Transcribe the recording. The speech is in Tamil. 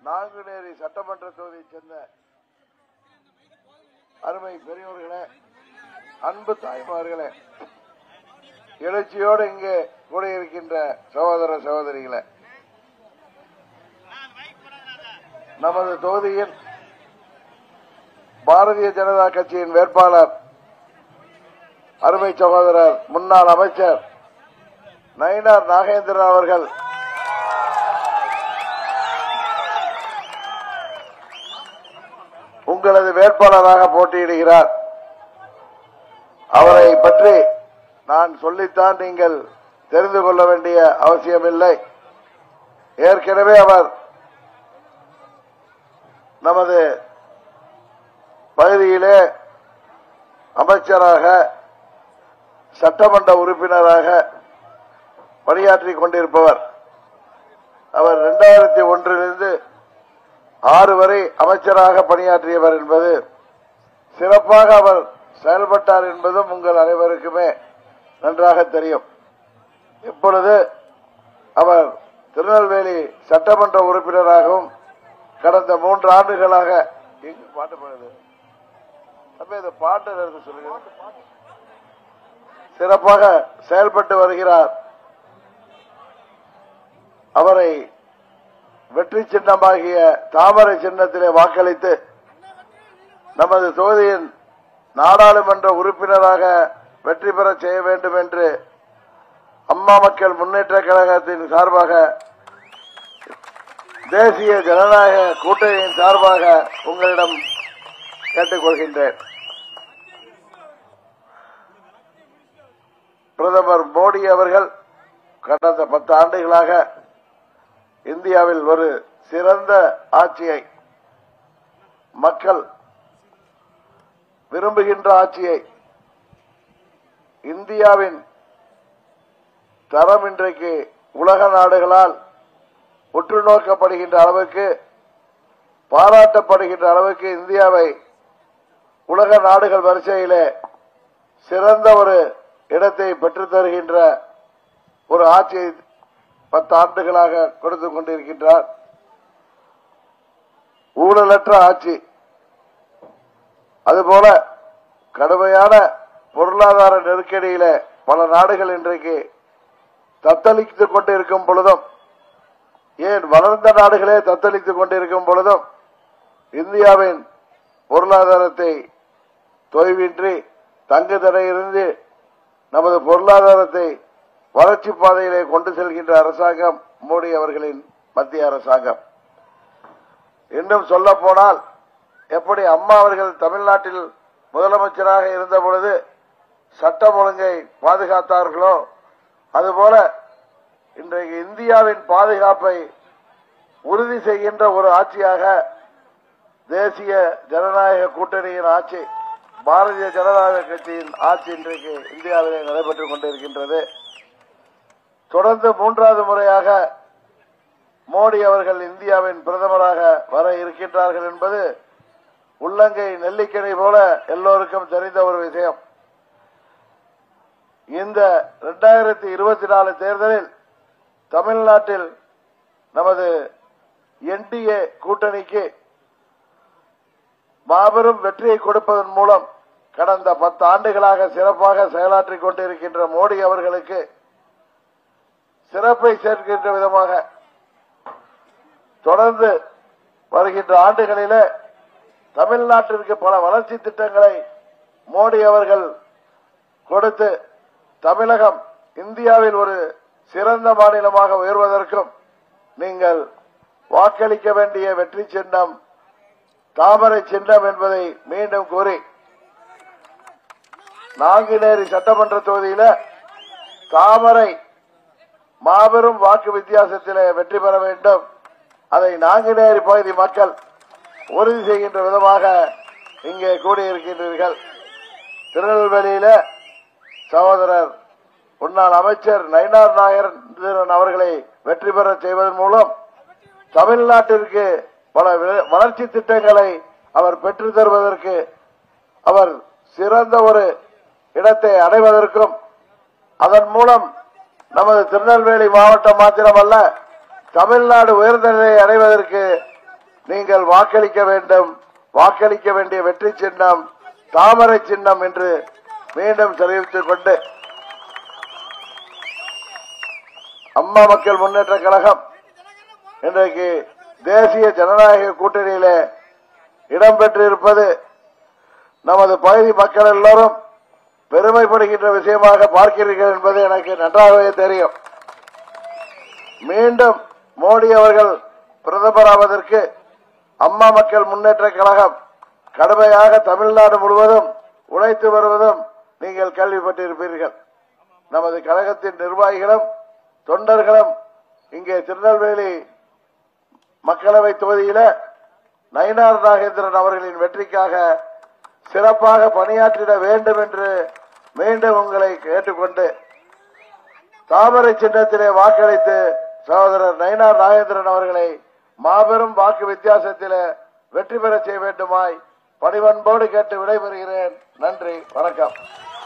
நாங்குநேரி சட்டமன்ற தொகுதியைச் சேர்ந்த அருமை பெரியோர்களே அன்பு தாய்மார்களே எழுச்சியோடு இங்கே கூடியிருக்கின்ற சகோதர சகோதரிகளே நமது தொகுதியில் பாரதிய ஜனதா கட்சியின் வேட்பாளர் அருமை சகோதரர் முன்னாள் அமைச்சர் நயினார் நாகேந்திரன் அவர்கள் உங்களது வேட்பாளராக போட்டியிடுகிறார் அவரை பற்றி நான் சொல்லித்தான் நீங்கள் தெரிந்து கொள்ள வேண்டிய அவசியமில்லை ஏற்கனவே அவர் நமது பகுதியிலே அமைச்சராக சட்டமன்ற உறுப்பினராக பணியாற்றிக் கொண்டிருப்பவர் அவர் இரண்டாயிரத்தி ஒன்றிலிருந்து ஆறு வரை அமைச்சராக பணியாற்றியவர் என்பது சிறப்பாக அவர் செயல்பட்டார் என்பதும் உங்கள் அனைவருக்குமே நன்றாக தெரியும் இப்பொழுது அவர் திருநெல்வேலி சட்டமன்ற உறுப்பினராகவும் கடந்த மூன்று ஆண்டுகளாக எங்கு பாட்டு பாடுது தம்பி இந்த பாட்டு நிறுத்த சொல்லுங்க சிறப்பாக செயல்பட்டு வருகிறார் அவரை வெற்றி சின்னமாகிய தாமரை சின்னத்திலே வாக்களித்து நமது தொகுதியின் நாடாளுமன்ற உறுப்பினராக வெற்றி பெற செய்ய வேண்டும் என்று அம்மா மக்கள் முன்னேற்ற கழகத்தின் சார்பாக தேசிய ஜனநாயக கூட்டணியின் சார்பாக உங்களிடம் கேட்டுக்கொள்கின்றேன் பிரதமர் மோடி அவர்கள் கடந்த பத்து ஆண்டுகளாக இந்தியாவில் ஒரு சிறந்த ஆட்சியை மக்கள் விரும்புகின்ற ஆட்சியை இந்தியாவின் தரம் இன்றைக்கு உலக நாடுகளால் உற்று நோக்கப்படுகின்ற அளவுக்கு பாராட்டப்படுகின்ற அளவுக்கு இந்தியாவை உலக நாடுகள் வரிசையிலே சிறந்த ஒரு இடத்தை பெற்றுத் தருகின்ற ஒரு ஆட்சியை பத்து ஆண்டுகளாக கொடுத்து கொண்டிருக்கின்றார் ஊழலற்ற ஆட்சி அதுபோல கடுமையான பொருளாதார நெருக்கடியில பல நாடுகள் இன்றைக்கு தத்தளித்துக் கொண்டிருக்கும் பொழுதும் ஏன் வளர்ந்த நாடுகளே தத்தளித்துக் கொண்டிருக்கும் பொழுதும் இந்தியாவின் பொருளாதாரத்தை தொய்வின்றி தங்கு தடையிருந்து நமது பொருளாதாரத்தை வளர்ச்சி பாதையிலே கொண்டு செல்கின்ற அரசாங்கம் மோடி அவர்களின் மத்திய அரசாங்கம் இன்னும் சொல்ல போனால் எப்படி அம்மா அவர்கள் தமிழ்நாட்டில் முதலமைச்சராக இருந்த பொழுது சட்டம் ஒழுங்கை பாதுகாத்தார்களோ அதுபோல இன்றைக்கு இந்தியாவின் பாதுகாப்பை உறுதி செய்கின்ற ஒரு ஆட்சியாக தேசிய ஜனநாயக கூட்டணியின் ஆட்சி பாரதிய ஜனதா கட்சியின் ஆட்சி இன்றைக்கு இந்தியாவிலே நடைபெற்றுக் கொண்டிருக்கின்றது தொடர்ந்து மூன்றாவது முறையாக மோடி அவர்கள் இந்தியாவின் பிரதமராக வர இருக்கின்றார்கள் என்பது உள்ளங்கை நெல்லிக்கனி போல எல்லோருக்கும் தெரிந்த ஒரு விஷயம் இந்த இரண்டாயிரத்தி இருபத்தி நாலு தேர்தலில் தமிழ்நாட்டில் நமது என்டிஏ கூட்டணிக்கு மாபெரும் வெற்றியை கொடுப்பதன் மூலம் கடந்த பத்து ஆண்டுகளாக சிறப்பாக செயலாற்றிக் கொண்டிருக்கின்ற மோடி அவர்களுக்கு சிறப்பை சேர்க்கின்ற விதமாக தொடர்ந்து வருகின்ற ஆண்டுகளிலே தமிழ்நாட்டிற்கு பல வளர்ச்சி திட்டங்களை மோடி அவர்கள் கொடுத்து தமிழகம் இந்தியாவில் ஒரு சிறந்த மாநிலமாக உயர்வதற்கும் நீங்கள் வாக்களிக்க வேண்டிய வெற்றி சின்னம் தாமரை சின்னம் என்பதை மீண்டும் கூறி நாங்குநேரி சட்டமன்ற தொகுதியில தாமரை மாபெரும் வாக்கு வித்தியாசத்திலே வெற்றி பெற வேண்டும் அதை நாங்குநேரி பகுதி மக்கள் உறுதி செய்கின்ற விதமாக இங்கே கூடியிருக்கின்றீர்கள் திருநெல்வேலியில சகோதரர் முன்னாள் அமைச்சர் நயினார் நாயர் அவர்களை வெற்றி பெற செய்வதன் மூலம் தமிழ்நாட்டிற்கு பல வி- வளர்ச்சி திட்டங்களை அவர் பெற்றுத் தருவதற்கு அவர் சிறந்த ஒரு இடத்தை அடைவதற்கும் அதன் மூலம் நமது திருநெல்வேலி மாவட்டம் மாத்திரமல்ல தமிழ்நாடு உயர்ந்த நிலையை அடைவதற்கு நீங்கள் வாக்களிக்க வேண்டும் வாக்களிக்க வேண்டிய வெற்றி சின்னம் தாமரை சின்னம் என்று மீண்டும் தெரிவித்துக் கொண்டு அம்மா மக்கள் முன்னேற்ற கழகம் இன்றைக்கு தேசிய ஜனநாயக கூட்டணியிலே இடம்பெற்றிருப்பது நமது பகுதி மக்கள் எல்லாரும் பெருமைப்படுகின்ற விஷயமாக பார்க்கிறீர்கள் என்பது எனக்கு நன்றாகவே தெரியும் மீண்டும் மோடி அவர்கள் பிரதமராவதற்கு அம்மா மக்கள் முன்னேற்ற கழகம் கடுமையாக தமிழ்நாடு முழுவதும் உழைத்து வருவதும் நீங்கள் கேள்விப்பட்டிருப்பீர்கள் நமது கழகத்தின் நிர்வாகிகளும் தொண்டர்களும் இங்கே திருநெல்வேலி மக்களவை தொகுதியில நயினார் நாகேந்திரன் அவர்களின் வெற்றிக்காக சிறப்பாக பணியாற்றிட வேண்டும் என்று மீண்டும் உங்களை கேட்டுக்கொண்டு தாமரை சின்னத்திலே வாக்களித்து சகோதரர் நயினார் நாகேந்திரன் அவர்களை மாபெரும் வாக்கு வித்தியாசத்திலே வெற்றி பெற செய்ய வேண்டுமாய் பணிவன்போடு கேட்டு விடைபெறுகிறேன் நன்றி வணக்கம்